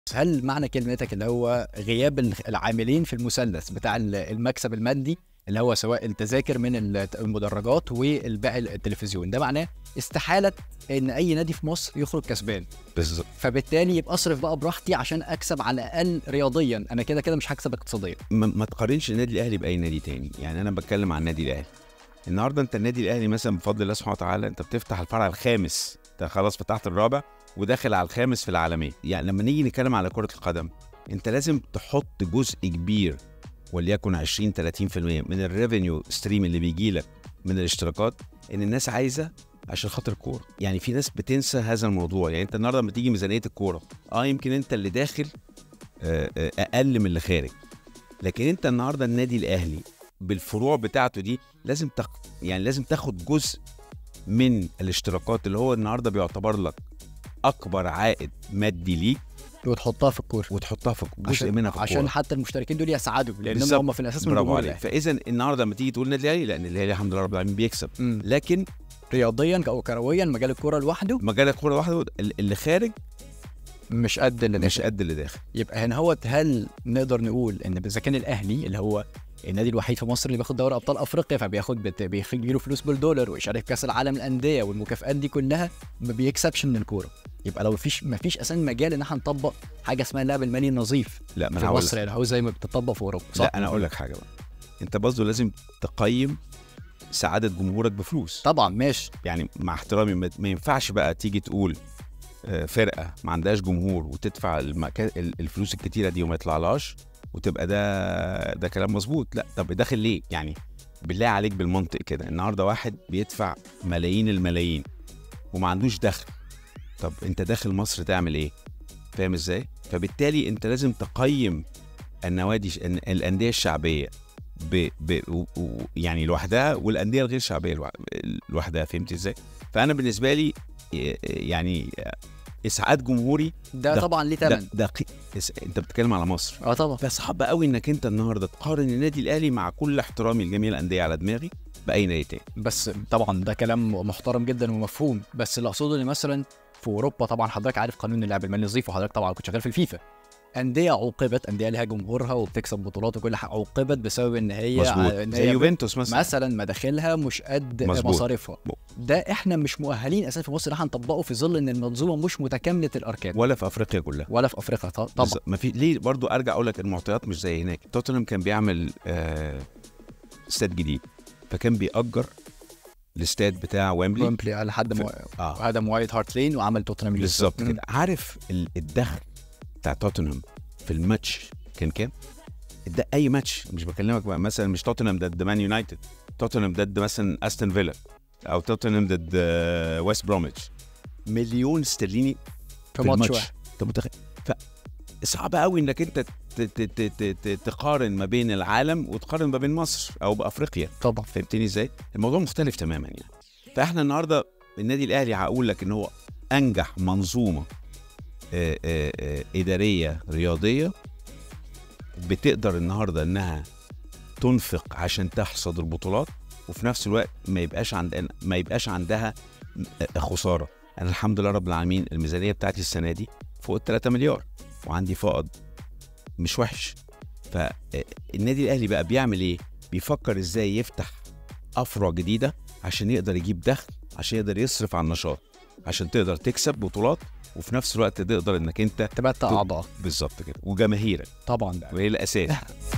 هل معنى كلمتك اللي هو غياب العاملين في المثلث بتاع المكسب المادي اللي هو سواء التذاكر من المدرجات والباقي التلفزيون ده معناه استحاله ان اي نادي في مصر يخرج كسبان بالظبط فبالتالي يبقى اصرف بقى براحتي عشان اكسب على الاقل رياضيا انا كده كده مش هكسب اقتصاديا ما, ما تقارنش النادي الاهلي باي نادي تاني يعني انا بتكلم عن النادي الاهلي النهارده انت النادي الاهلي مثلا بفضل الله سبحانه وتعالى انت بتفتح الفرع الخامس انت خلاص فتحت الرابع وداخل على الخامس في العالميه يعني لما نيجي نتكلم على كره القدم انت لازم تحط جزء كبير وليكن 20 30% من الريفينيو ستريم اللي بيجي لك من الاشتراكات ان الناس عايزه عشان خاطر الكوره يعني في ناس بتنسى هذا الموضوع يعني انت النهارده لما تيجي ميزانيه الكوره اه يمكن انت اللي داخل اقل من اللي خارج لكن انت النهارده النادي الاهلي بالفروع بتاعته دي لازم تخ... يعني لازم تاخد جزء من الاشتراكات اللي هو النهارده بيعتبر لك اكبر عائد مادي ليك وتحطها في الكوره وتحطها في جزء منها في عشان الكورة. حتى المشتركين دول يسعدوا لان هم في الاساس من برافو جمهور عليك الاهلي فاذا النهارده لما تيجي تقول النادي الاهلي لا النادي الاهلي الحمد لله رب العالمين بيكسب مم. لكن رياضيا او كرويا مجال الكوره لوحده مجال الكوره لوحده اللي خارج مش قد اللي مش داخل قد اللي داخل يبقى هنا هو هل نقدر نقول ان اذا كان الاهلي اللي هو النادي الوحيد في مصر اللي بياخد دوري ابطال افريقيا فبياخد بت- بيجي له فلوس بالدولار ويشارك في كاس العالم للانديه والمكافآت دي كلها ما بيكسبش من الكوره يبقى لو مفيش مفيش اساسا مجال ان احنا نطبق حاجه اسمها اللعب المالي النظيف لا ما في انا هقول مصر لك يعني هو زي ما بتطبق في اوروبا صح؟ لا انا اقول لك حاجه بقى انت برضه لازم تقيم سعاده جمهورك بفلوس طبعا ماشي يعني مع احترامي ما ما ينفعش بقى تيجي تقول آه، فرقه ما عندهاش جمهور وتدفع المكا... ال- الفلوس الكتيره دي وما يطلعلهاش وتبقى ده ده كلام مظبوط لا طب داخل ليه يعني بالله عليك بالمنطق كده النهارده واحد بيدفع ملايين الملايين وما عندوش دخل طب انت داخل مصر تعمل ايه فاهم ازاي فبالتالي انت لازم تقيم النوادي ش- الن- الانديه الشعبيه ب... ب... و... و... يعني لوحدها والانديه الغير شعبيه لوح- لوحدها فهمت ازاي فانا بالنسبه لي ي- يعني اسعاد جمهوري ده, ده- طبعا ليه ده, ثمن ده قي... اس- انت بتتكلم على مصر اه طبعا فصعب قوي انك انت النهارده تقارن النادي الاهلي مع كل احترامي لجميع الانديه على دماغي باي نادي تاني بس طبعا ده كلام محترم جدا ومفهوم بس اللي اقصده ان مثلا في اوروبا طبعا حضرتك عارف قانون اللعب المالي النظيف وحضرتك طبعا كنت شغال في الفيفا انديه عوقبت انديه لها جمهورها وبتكسب بطولات وكل حاجه عوقبت بسبب ان هي مظبوط ان زي هي يوفنتوس مثلا مثلا مداخلها مش قد مظبوط. مصاريفها ده احنا مش مؤهلين اساسا في مصر ان احنا نطبقه في ظل ان المنظومه مش متكامله الاركان ولا في افريقيا كلها ولا في افريقيا ط- طبعا بالظبط. ما في ليه برضو ارجع اقول لك المعطيات مش زي هناك توتنهام كان بيعمل آه استاد جديد فكان بيأجر الاستاد بتاع ويمبلي ويمبلي على حد مو... اه وهدم وايت هارت لين وعمل توتنهام بالظبط مم. كده عارف ال- الدخل بتاع توتنهام في الماتش كان كام؟ ده اي ماتش مش بكلمك بقى مثلا مش توتنهام ضد مان يونايتد توتنهام ضد مثلا استون فيلا او توتنهام ضد آه، ويست بروميتش مليون استرليني في في ماتش الماتش. واحد انت متخيل فصعب قوي انك انت ت- ت- ت- ت- ت- تقارن ما بين العالم وتقارن ما بين مصر او بافريقيا طبعا فهمتني ازاي؟ الموضوع مختلف تماما يعني فاحنا النهارده النادي الاهلي هقول لك ان هو انجح منظومه آه، آه، آه، اداريه رياضيه بتقدر النهارده انها تنفق عشان تحصد البطولات وفي نفس الوقت ما يبقاش عند ما يبقاش عندها آه، خساره انا الحمد لله رب العالمين الميزانيه بتاعتي السنه دي فوق ال 3 مليار وعندي فائض مش وحش فالنادي الاهلي بقى بيعمل ايه بيفكر ازاي يفتح افرع جديده عشان يقدر يجيب دخل عشان يقدر يصرف على النشاط عشان تقدر تكسب بطولات وفي نفس الوقت تقدر انك انت تبقى اعضاء بالظبط كده وجماهيرك طبعا ده وهي الاساس